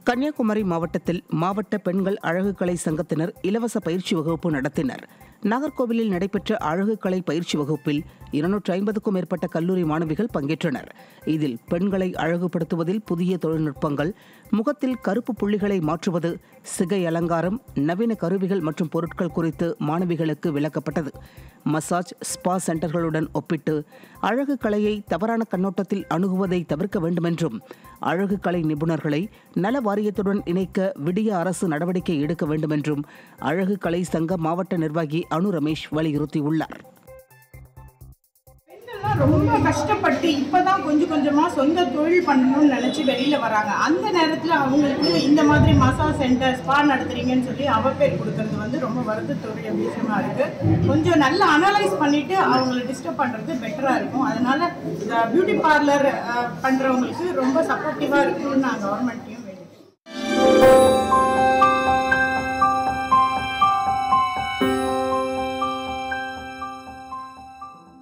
கன்னியாகுமரி மாவட்டத்தில் மாவட்ட பெண்கள் அழகுக்கலை சங்கத்தினர் இலவச பயிற்சி வகுப்பு நடத்தினர் நாகர்கோவிலில் நடைபெற்ற அழகுக்கலை பயிற்சி வகுப்பில் இருநூற்றி ஐம்பதுக்கும் மேற்பட்ட கல்லூரி மாணவிகள் பங்கேற்றனர் இதில் பெண்களை அழகுபடுத்துவதில் புதிய தொழில்நுட்பங்கள் முகத்தில் கருப்பு புள்ளிகளை மாற்றுவது சிகை அலங்காரம் நவீன கருவிகள் மற்றும் பொருட்கள் குறித்து மாணவிகளுக்கு விளக்கப்பட்டது மசாஜ் ஸ்பா சென்டர்களுடன் ஒப்பிட்டு அழகு கலையை தவறான கண்ணோட்டத்தில் அணுகுவதை தவிர்க்க வேண்டுமென்றும் அழகு கலை நிபுணர்களை நல வாரியத்துடன் இணைக்க விடிய அரசு நடவடிக்கை எடுக்க வேண்டுமென்றும் அழகு கலை சங்க மாவட்ட நிர்வாகி அனு ரமேஷ் வலியுறுத்தியுள்ளார் பெண்கள்லாம் ரொம்ப கஷ்டப்பட்டு இப்பதான் கொஞ்சம் கொஞ்சமா சொந்த தொழில் பண்ணணும்னு நினைச்சு வெளியில வராங்க அந்த நேரத்துல அவங்களுக்கு இந்த மாதிரி மசாஜ் சென்டர் ஸ்பா நடத்துறீங்கன்னு சொல்லி அவ பேர் கொடுக்கறது வந்து ரொம்ப வருத்தத்துடைய விஷயமா இருக்கு கொஞ்சம் நல்லா அனலைஸ் பண்ணிட்டு அவங்களை டிஸ்டர்ப் பண்றது பெட்டரா இருக்கும் அதனால இந்த பியூட்டி பார்லர் பண்றவங்களுக்கு ரொம்ப சப்போர்ட்டிவா இருக்கும்னு நான் கவர்மெண்ட்டையும்